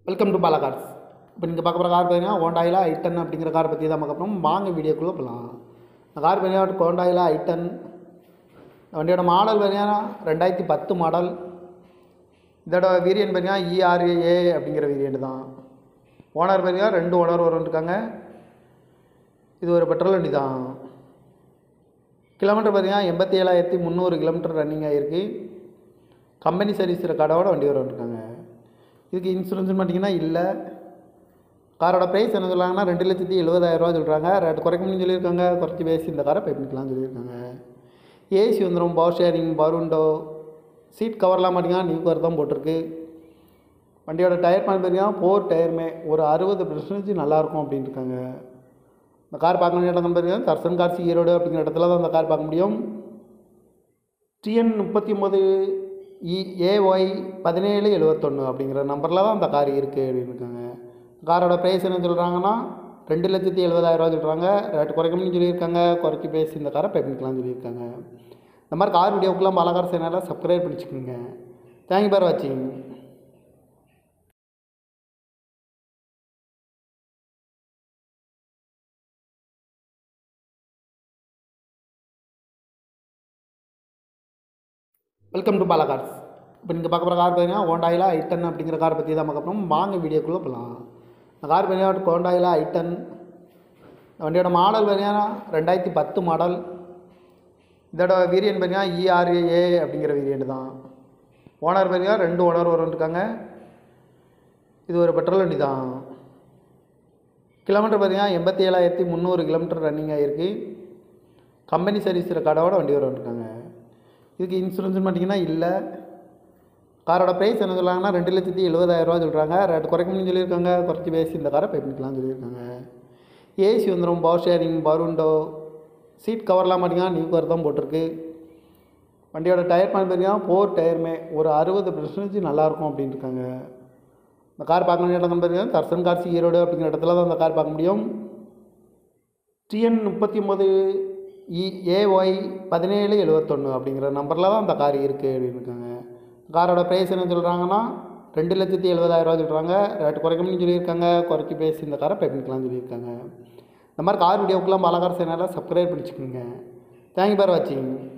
welcome to Bala cars இப்போ நீங்கள் பார்க்க போகிற கார் பார்த்தீங்கன்னா ஹோண்டாயில் ஐட்டன் அப்படிங்கிற கார் பற்றி தான் பார்க்க போகிறோம் வாங்க வீடியோக்குள்ளே போகலாம் இந்த கார் பார்த்தீங்கன்னா ஹோண்டாயில் ஐட்டன் இந்த வண்டியோட மாடல் பார்த்தீங்கன்னா ரெண்டாயிரத்தி பத்து மாடல் இதோட வேரியன்ட் பார்த்தீங்கன்னா இஆர்ஏ அப்படிங்கிற வேரியன்ட் தான் ஓனர் பார்த்தீங்கன்னா ரெண்டு ஓனர் வரும் இருக்காங்க இது ஒரு பெட்ரோல் வண்டி தான் கிலோமீட்டர் பார்த்தீங்கன்னா எண்பத்தி ஏழாயிரத்தி முந்நூறு கிலோமீட்டர் ரன்னிங் ஆகிருக்கு கம்பெனி சர்வீஸ் ரெக்கார்டோட வண்டி வரும் இருக்காங்க இதுக்கு இன்சூரன்ஸ்னு பார்த்தீங்கன்னா இல்லை காரோட ப்ரைஸ் என்ன சொல்கிறாங்கன்னா ரெண்டு லட்சத்தி எழுபதாயிரரூவா சொல்கிறாங்க ரேட் குறைக்கணும்னு சொல்லியிருக்காங்க குறைச்சி பேசி இந்த காரை பே பண்ணிக்கலாம்னு சொல்லியிருக்காங்க ஏசி வந்துடும் power sharing power window seat கவர்லாம் பார்த்தீங்கன்னா நியூ கவர் தான் போட்டிருக்கு வண்டியோட டயர் பண்ணி பார்த்தீங்கன்னா ஃபோர் டயருமே ஒரு அறுபது பர்சன்டேஜ் நல்லாயிருக்கும் அப்படின்னு இருக்காங்க இந்த கார் பார்க்க வேண்டிய இடம் பார்த்தீங்கன்னா தர்சன் கார்ஸ் ஈரோடு அப்படிங்கிற இடத்துல தான் இந்த கார் பார்க்க முடியும் டிஎன் முப்பத்தி ஒம்பது இ ஏஒய் பதினேழு எழுவத்தொன்று அப்படிங்கிற நம்பரில் தான் அந்த கார் இருக்குது அப்படின்னு இருக்காங்க காரோட ப்ரைஸ் என்ன சொல்கிறாங்கன்னா ரெண்டு லட்சத்தி எழுபதாயிரரூவா சொல்கிறாங்க ரேட்டு குறைக்கணும்னு சொல்லியிருக்காங்க குறைச்சி பேசி இந்த காரை பே பண்ணிக்கலாம்னு சொல்லியிருக்காங்க இந்த மாதிரி கார் வீடியோக்கெல்லாம் பல கார் சேனலை சப்ஸ்கிரைப் பண்ணிச்சுக்கோங்க தேங்க்யூ பார் வாட்சிங் வெல்கம் டு பாலா கார்ஸ் இப்போ நீங்கள் பார்க்க போகிற கார் பார்த்தீங்கன்னா ஹோண்டாயில் ஐட்டன் அப்படிங்கிற கார் பற்றி தான் பார்க்க போகிறோம் வாங்க வீடியோக்குள்ளே போகலாம் இந்த கார் பார்த்தீங்கன்னா ஹோண்டாயில் ஐட்டன் இந்த வண்டியோட மாடல் பார்த்தீங்கன்னா ரெண்டாயிரத்தி பத்து மாடல் இதோட வேரியன்ட் பார்த்தீங்கன்னா இஆர்ஏ அப்படிங்கிற வேரியன்ட் தான் ஓனர் பார்த்தீங்கன்னா ரெண்டு ஓனர் வரும் இருக்காங்க இது ஒரு பெட்ரோல் வண்டி தான் கிலோமீட்டர் பார்த்தீங்கன்னா எண்பத்தி ஏழாயிரத்தி முந்நூறு கிலோமீட்டர் ரன்னிங் ஆகிருக்கு கம்பெனி சர்வீஸ் ரெக்கார்டோட வண்டி வரும் இருக்காங்க இதுக்கு இன்சூரன்ஸ்னு பார்த்தீங்கன்னா இல்லை காரோட ப்ரைஸ் என்ன சொல்கிறாங்கன்னா ரெண்டு லட்சத்தி எழுபதாயிரரூவா சொல்கிறாங்க ரேட் குறைக்கணும்னு சொல்லியிருக்காங்க குறைச்சி பேசி இந்த காரை பே பண்ணிக்கலாம்னு சொல்லியிருக்காங்க ஏசி வந்துடும் power sharing power window seat கவர்லாம் பார்த்தீங்கன்னா நியூ கவர் தான் போட்டிருக்கு வண்டியோட டயர் பண்ணி பார்த்தீங்கன்னா ஃபோர் டயருமே ஒரு அறுபது பர்சன்டேஜ் நல்லாயிருக்கும் அப்படின்னு இருக்காங்க இந்த கார் பார்க்க வேண்டிய இடம் பார்த்தீங்கன்னா தர்சன் கார்ஸ் ஈரோடு அப்படிங்கிற இடத்துல தான் இந்த கார் பார்க்க முடியும் டிஎன் முப்பத்தி ஒம்பது இ ஏஒய் பதினேழு எழுவத்தொன்று அப்படிங்கிற நம்பரில் தான் அந்த கார் இருக்குது அப்படின்னு இருக்காங்க காரோட ப்ரைஸ் என்ன சொல்கிறாங்கன்னா ரெண்டு லட்சத்தி எழுபதாயிரரூவா சொல்கிறாங்க ரேட்டு குறைக்கணும்னு சொல்லியிருக்காங்க குறைச்சி பேசி இந்த காரை பே பண்ணிக்கலாம்னு சொல்லியிருக்காங்க இந்த மாதிரி கார் வீடியோக்கெல்லாம் பல கார் சேனலை சப்ஸ்கிரைப் பண்ணிச்சுக்கோங்க தேங்க்யூ பார் வாட்சிங்